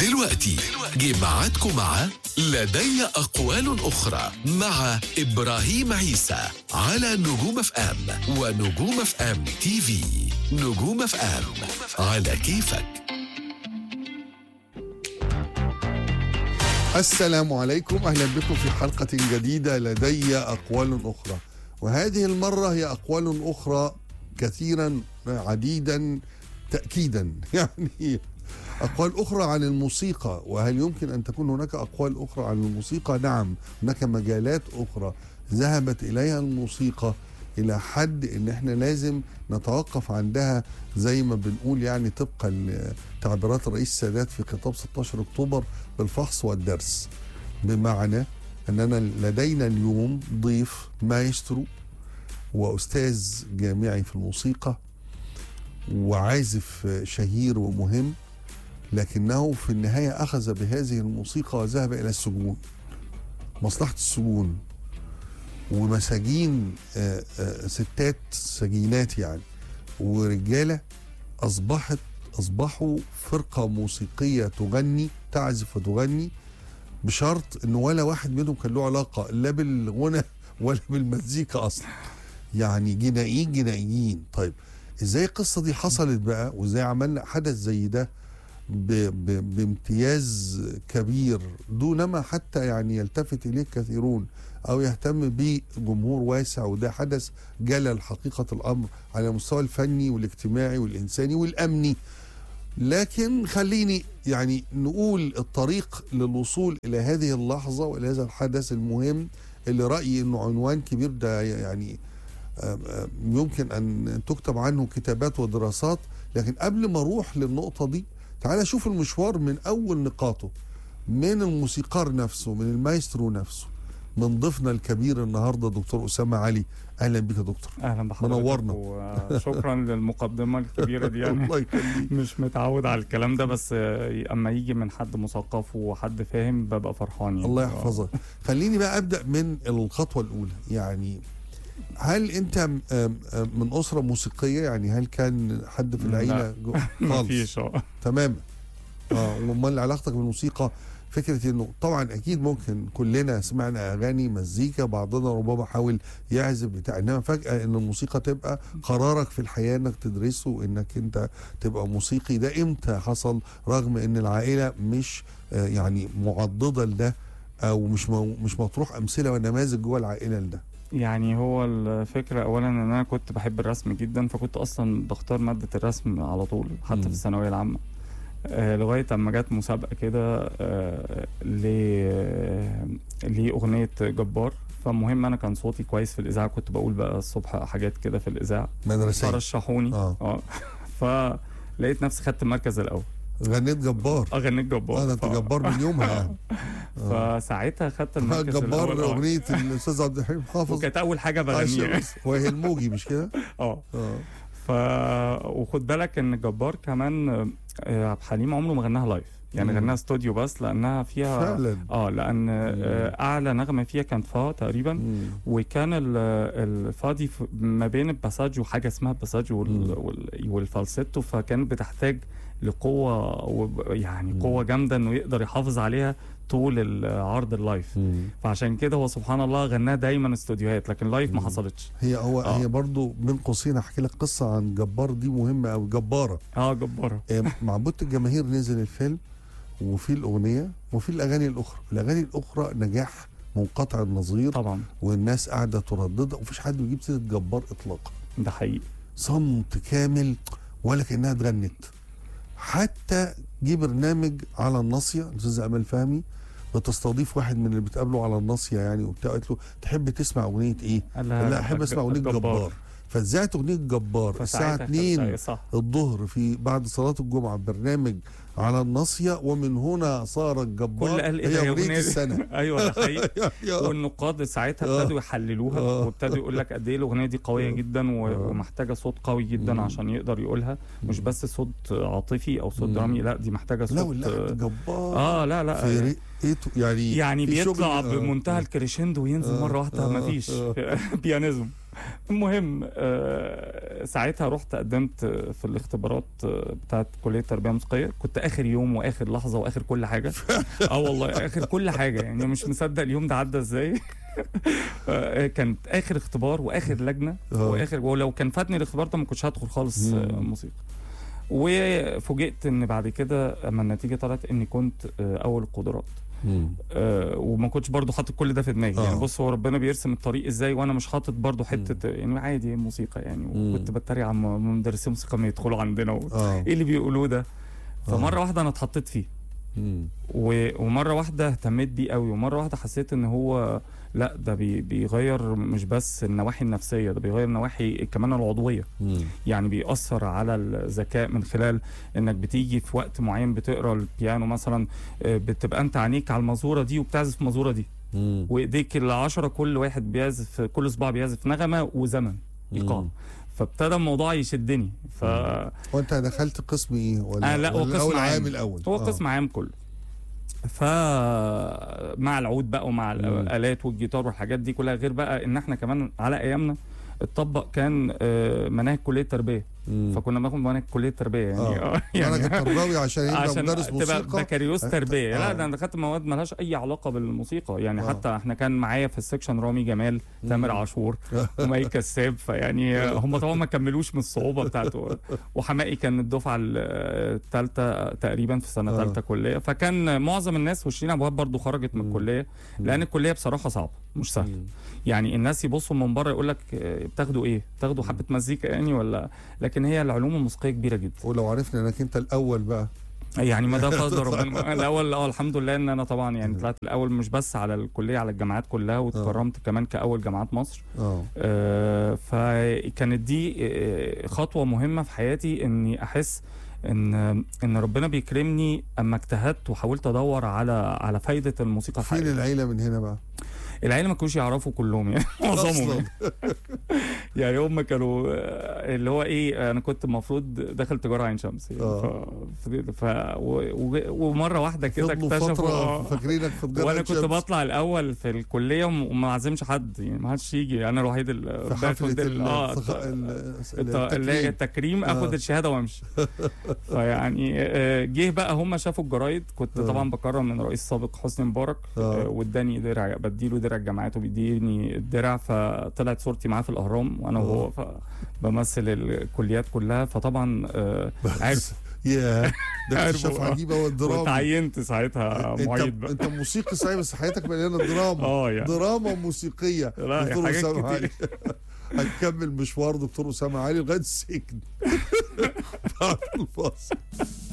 دلوقتي جه ميعادكم مع لدي أقوال أخرى مع إبراهيم عيسى على نجوم اف ام ونجوم اف ام تي في نجوم اف ام على كيفك السلام عليكم اهلا بكم في حلقه جديده لدي اقوال اخرى وهذه المره هي اقوال اخرى كثيرا عديدا تاكيدا يعني اقوال اخرى عن الموسيقى وهل يمكن ان تكون هناك اقوال اخرى عن الموسيقى نعم هناك مجالات اخرى ذهبت اليها الموسيقى الى حد ان احنا لازم نتوقف عندها زي ما بنقول يعني طبقا لتعبيرات الرئيس السادات في خطاب 16 اكتوبر بالفحص والدرس بمعنى اننا لدينا اليوم ضيف مايسترو واستاذ جامعي في الموسيقى وعازف شهير ومهم لكنه في النهايه اخذ بهذه الموسيقى وذهب الى السجون مصلحه السجون ومساجين آه، آه، ستات سجينات يعني ورجاله اصبحت اصبحوا فرقه موسيقيه تغني تعزف وتغني بشرط ان ولا واحد منهم كان له علاقه لا بالغنى ولا بالمزيكا اصلا يعني جنائيين جنائيين طيب ازاي القصه دي حصلت بقى وازاي عملنا حدث زي ده ب ب بامتياز كبير دونما حتى يعني يلتفت اليه كثيرون او يهتم به جمهور واسع وده حدث جلل حقيقه الامر على المستوى الفني والاجتماعي والانساني والامني لكن خليني يعني نقول الطريق للوصول الى هذه اللحظه والى هذا الحدث المهم اللي رايي انه عنوان كبير ده يعني آم، آم، يمكن ان تكتب عنه كتابات ودراسات لكن قبل ما اروح للنقطه دي تعال شوف المشوار من اول نقاطه من الموسيقار نفسه من المايسترو نفسه من ضيفنا الكبير النهارده دكتور اسامه علي اهلا بك يا دكتور اهلا بحضرتك منورنا. وشكرا للمقدمه الكبيره دي يعني الله يخليك مش متعود على الكلام ده بس آه، اما يجي من حد مثقف وحد فاهم ببقى فرحان يعني الله يحفظك خليني بقى ابدا من الخطوه الاولى يعني هل انت م- آم- آم من اسره موسيقيه يعني هل كان حد في لا. العيله جو- خالص مفيش اه تماما اه وامال علاقتك بالموسيقى فكره انه طبعا اكيد ممكن كلنا سمعنا اغاني مزيكا بعضنا ربما حاول يعزف بتاع انما فجاه ان الموسيقى تبقى قرارك في الحياه انك تدرسه انك انت تبقى موسيقي ده امتى حصل رغم ان العائله مش آه، يعني معضده لده او مش مو مش مطروح امثله ونماذج جوه العائله لده يعني هو الفكره اولا ان انا كنت بحب الرسم جدا فكنت اصلا بختار ماده الرسم على طول حتى مم. في الثانويه العامه آه لغايه اما جت مسابقه كده آه ل لاغنيه جبار فالمهم انا كان صوتي كويس في الاذاعه كنت بقول بقى الصبح حاجات كده في الاذاعه مدرسيه فرشحوني اه اه فلقيت نفسي خدت المركز الاول غنيت جبار اغنيت جبار اه ده انت ف- جبار من يومها يعني آه. فساعتها خدت المركز جبار الاول آه. اغنيه الاستاذ عبد الحليم حافظ وكانت اول حاجه عايشة بغنيها بس. وهي الموجي مش كده؟ اه اه ف وخد بالك ان جبار كمان آه، عبد الحليم عمره ما غناها لايف يعني مم. غناها استوديو بس لانها فيها فعلا اه لان آه، اعلى نغمه فيها كانت فا تقريبا مم. وكان ال- الفا دي ف- ما بين الباساج وحاجه اسمها الباساج وال... مم. وال... والفالسيتو فكانت بتحتاج لقوه وب- يعني مم. قوه جامده انه يقدر يحافظ عليها طول العرض اللايف مم. فعشان كده هو سبحان الله غناه دايما استوديوهات لكن لايف ما مم. حصلتش هي هو آه. هي برضو بين قوسين احكي لك قصه عن جبار دي مهمه قوي جباره اه جباره آه، مع بوت الجماهير نزل الفيلم وفي الاغنيه وفي الاغاني الاخرى الاغاني الاخرى نجاح منقطع النظير طبعا والناس قاعده ترددها ومفيش حد بيجيب سيره جبار اطلاقا ده حقيقي صمت كامل ولا كانها اتغنت حتى جه برنامج على الناصيه الاستاذ امال فهمي بتستضيف واحد من اللي بتقابله على الناصيه يعني وبتاع قالت له تحب تسمع اغنيه ايه؟ قال قال لها لا احب اسمع اغنيه جبار فاتذاعت اغنيه جبار الساعه فساعتها- 2 أيوة صح الظهر في بعد صلاه الجمعه برنامج على الناصيه ومن هنا صار الجبار كل قال ايه ده هي يا اغنيه أغنية دي؟ السنه ايوه ده حقيقي يا- يا- والنقاد ساعتها آه. ابتدوا يحللوها آه. وابتدوا يقول لك قد ايه الاغنيه دي قويه آه. جدا و- آه. ومحتاجه صوت قوي جدا مم. عشان يقدر يقولها مش مم. بس صوت عاطفي او صوت مم. درامي لا دي محتاجه لا صوت واللحن جبار اه لا لا في رقته يعني يعني في بيطلع شغل- آه. بمنتهى الكريشندو وينزل آه. مره واحده آه. مفيش آه. بيانيزم المهم آه، ساعتها رحت قدمت في الاختبارات آه، بتاعت كليه تربيه موسيقيه كنت اخر يوم واخر لحظه واخر كل حاجه اه والله اخر كل حاجه يعني مش مصدق اليوم ده عدى ازاي آه، كانت اخر اختبار واخر لجنه آه. واخر ولو كان فاتني الاختبار ده ما كنتش هدخل خالص آه، مم. موسيقى وفوجئت ان بعد كده اما النتيجه طلعت اني كنت آه، اول القدرات مم. آه، وما كنتش برضو حاطط كل ده في دماغي آه. يعني بص هو ربنا بيرسم الطريق ازاي وانا مش حاطط برضو حته يعني عادي موسيقى يعني وكنت بتريق على م- مدرسين موسيقى ما يدخلوا عندنا و... اه ايه اللي بيقولوه ده فمره آه. واحده انا اتحطيت فيه مم. و... ومره واحده اهتميت بيه قوي ومره واحده حسيت ان هو لا ده بي... بيغير مش بس النواحي النفسيه ده بيغير النواحي كمان العضويه مم. يعني بيأثر على الذكاء من خلال انك بتيجي في وقت معين بتقرا البيانو مثلا آه، بتبقى انت عينيك على المزوره دي وبتعزف المزوره دي مم. وايديك العشرة كل واحد بيعزف كل صباع بيعزف نغمه وزمن ايقاع مم. فابتدى الموضوع يشدني ف وانت دخلت قسم ايه ولا آه لا هو ولا قسم اول عام عام الاول هو آه. قسم عام كله ف مع العود بقى ومع الالات والجيتار والحاجات دي كلها غير بقى ان احنا كمان على ايامنا اتطبق كان آه، مناهج كليه تربيه مم. فكنا بناخد مناهج كليه تربيه يعني اه اه يعني يعني تربوي عشان يبقى عشان مدرس تبقى موسيقى بكالوريوس تربيه آه. لا ده انا دخلت مواد مالهاش اي علاقه بالموسيقى يعني آه. حتى احنا كان معايا في السكشن رامي جمال تامر عاشور ومي كساب فيعني هم طبعا ما كملوش من الصعوبه بتاعته وحمائي كان الدفعه الثالثه تقريبا في سنه آه. ثالثه كليه فكان معظم الناس وشيرين ابو وهاب برضه خرجت من مم. الكليه لان الكليه بصراحه صعبه مش سهله مم. يعني الناس يبصوا من بره يقول لك آه، بتاخدوا ايه بتاخدوا حبه مزيكا يعني ولا لكن هي العلوم الموسيقيه كبيره جدا ولو عرفنا انك انت الاول بقى يعني ما ده فضل ربنا الاول اه الحمد لله ان انا طبعا يعني طلعت الاول مش بس على الكليه على الجامعات كلها واتكرمت كمان كاول جامعات مصر اه آه، فكانت دي آه، خطوه مهمه في حياتي اني احس ان ان ربنا بيكرمني اما اجتهدت وحاولت ادور على على فايده الموسيقى فين الحقيقيه العيله من هنا بقى العيله ما كانوش يعرفوا كلهم يعني معظمهم اصلا يعني هم كانوا آه، اللي هو ايه انا كنت المفروض داخل تجاره عين شمس يعني آه. ف... ف... و... و... ومره واحده كده فضلوا اكتشفوا فتره آه. فاكرينك في تجاره وانا عين كنت شمس. بطلع الاول في الكليه وم- وما عزمش حد يعني ما حدش يجي انا الوحيد اللي في باخد حفله ال- اه التخ- الت- ال- الت- اللي هي التكريم التكريم اخد آه. الشهاده وامشي فيعني آه، جه بقى هم شافوا الجرايد كنت آه. طبعا بكرم من رئيس سابق حسني مبارك آه. آه، واداني درع بديله درع الجامعات وبيديني الدرع فطلعت صورتي معاه في الاهرام وانا آه. وهو ف- بمثل الكليات كلها فطبعا آه، عرف يا ده اكتشاف عرفوا، آه. عجيب هو الدراما وتعينت ساعتها معيد انت بقى انت موسيقي صحيح بس حياتك مليانه دراما اه يعني دراما موسيقيه لا دكتور حاجات أسامة كتير علي. هنكمل مشوار دكتور اسامه علي لغايه السجن بعد الفاصل